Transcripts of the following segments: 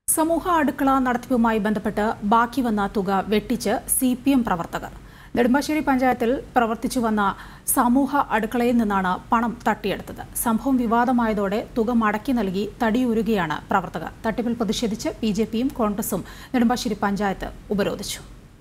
സമൂഹ അടുക്കള നടത്തിപ്പുമായി ബന്ധപ്പെട്ട് ബാക്കി വന്ന തുക വെട്ടിച്ച് സി പി എം പ്രവർത്തകർ നെടുമ്പാശ്ശേരി പഞ്ചായത്തിൽ പ്രവർത്തിച്ചു വന്ന സമൂഹ അടുക്കളയിൽ നിന്നാണ് പണം തട്ടിയെടുത്തത് സംഭവം വിവാദമായതോടെ തുക മടക്കി നൽകി തടിയൂരുകയാണ് പ്രവർത്തകർ തട്ടിപ്പിൽ പ്രതിഷേധിച്ച് ബി ജെ പിയും കോൺഗ്രസും നെടുമ്പാശ്ശേരി പഞ്ചായത്ത് ഉപരോധിച്ചു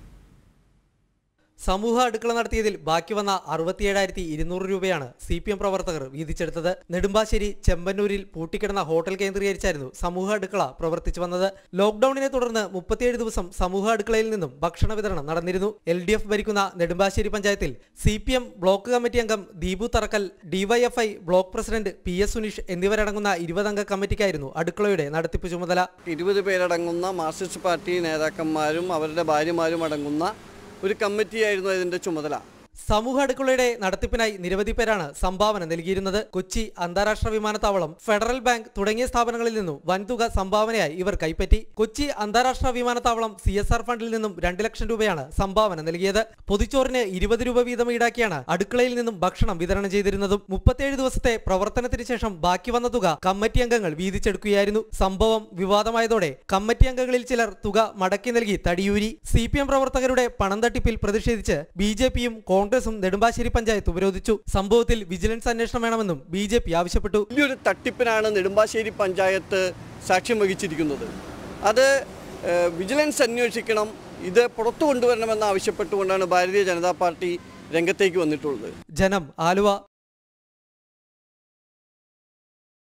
സമൂഹ അടുക്കള നടത്തിയതിൽ ബാക്കി വന്ന അറുപത്തിയേഴായിരത്തി ഇരുന്നൂറ് രൂപയാണ് സി പി എം പ്രവർത്തകർ വീതിച്ചെടുത്തത് നെടുമ്പാശ്ശേരി ചെമ്പന്നൂരിൽ പൂട്ടിക്കിടന്ന ഹോട്ടൽ കേന്ദ്രീകരിച്ചായിരുന്നു സമൂഹ അടുക്കള പ്രവർത്തിച്ചു വന്നത് ലോക്ഡൌണിനെ തുടർന്ന് മുപ്പത്തിയേഴ് ദിവസം സമൂഹ അടുക്കളയിൽ നിന്നും ഭക്ഷണ വിതരണം നടന്നിരുന്നു എൽ ഡി എഫ് ഭരിക്കുന്ന നെടുമ്പാശ്ശേരി പഞ്ചായത്തിൽ C P M block committee അംഗം Deepu Tharakkal DYFI block president P S Suneesh എന്നിവരടങ്ങുന്ന ഇരുപതംഗ കമ്മിറ്റിക്കായിരുന്നു അടുക്കളയുടെ നടത്തിപ്പ് ചുമതല ഇരുപത് പേരടങ്ങുന്ന മാർക്സിസ്റ്റ് പാർട്ടി നേതാക്കന്മാരും അവരുടെ ഭാര്യമാരും അടങ്ങുന്ന ഒരു കമ്മിറ്റിയായിരുന്നു ഇതിൻ്റെ ചുമതല സമൂഹ അടുക്കളയുടെ നടത്തിപ്പിനായി നിരവധി പേരാണ് സംഭാവന നൽകിയിരുന്നത് കൊച്ചി അന്താരാഷ്ട്ര വിമാനത്താവളം ഫെഡറൽ ബാങ്ക് തുടങ്ങിയ സ്ഥാപനങ്ങളിൽ നിന്നും വൻതുക സംഭാവനയായി ഇവർ കൈപ്പറ്റി കൊച്ചി അന്താരാഷ്ട്ര വിമാനത്താവളം സി എസ് ആർ ഫണ്ടിൽ നിന്നും രണ്ട് ലക്ഷം രൂപയാണ് സംഭാവന നൽകിയത് പൊതിച്ചോറിന് ഇരുപത് രൂപ വീതം ഈടാക്കിയാണ് അടുക്കളയിൽ നിന്നും ഭക്ഷണം വിതരണം ചെയ്തിരുന്നതും മുപ്പത്തിയേഴ് ദിവസത്തെ പ്രവർത്തനത്തിന് ശേഷം ബാക്കി വന്ന തുക കമ്മിറ്റി അംഗങ്ങൾ വീതിച്ചെടുക്കുകയായിരുന്നു സംഭവം വിവാദമായതോടെ കമ്മിറ്റി അംഗങ്ങളിൽ ചിലർ തുക മടക്കി നൽകി തടിയൂരി സി പി എം പ്രവർത്തകരുടെ പണം തട്ടിപ്പിൽ പ്രതിഷേധിച്ച് ബി ജെ പിയും കോൺഗ്രസും നെടുമ്പാശ്ശേരി പഞ്ചായത്ത് ഉപരോധിച്ചു സംഭവത്തിൽ വിജിലൻസ് അന്വേഷണം വേണമെന്നും ബി ജെ പി ആവശ്യപ്പെട്ടു വലിയൊരു തട്ടിപ്പിനാണ് നെടുമ്പാശ്ശേരി പഞ്ചായത്ത് സാക്ഷ്യം വഹിച്ചിരിക്കുന്നത് അത് ഏഹ്, വിജിലൻസ് അന്വേഷിക്കണം ഇത് പുറത്തു കൊണ്ടുവരണമെന്ന് ആവശ്യപ്പെട്ടുകൊണ്ടാണ് ഭാരതീയ ജനതാ പാർട്ടി രംഗത്തേക്ക് വന്നിട്ടുള്ളത് ജനം ആലുവ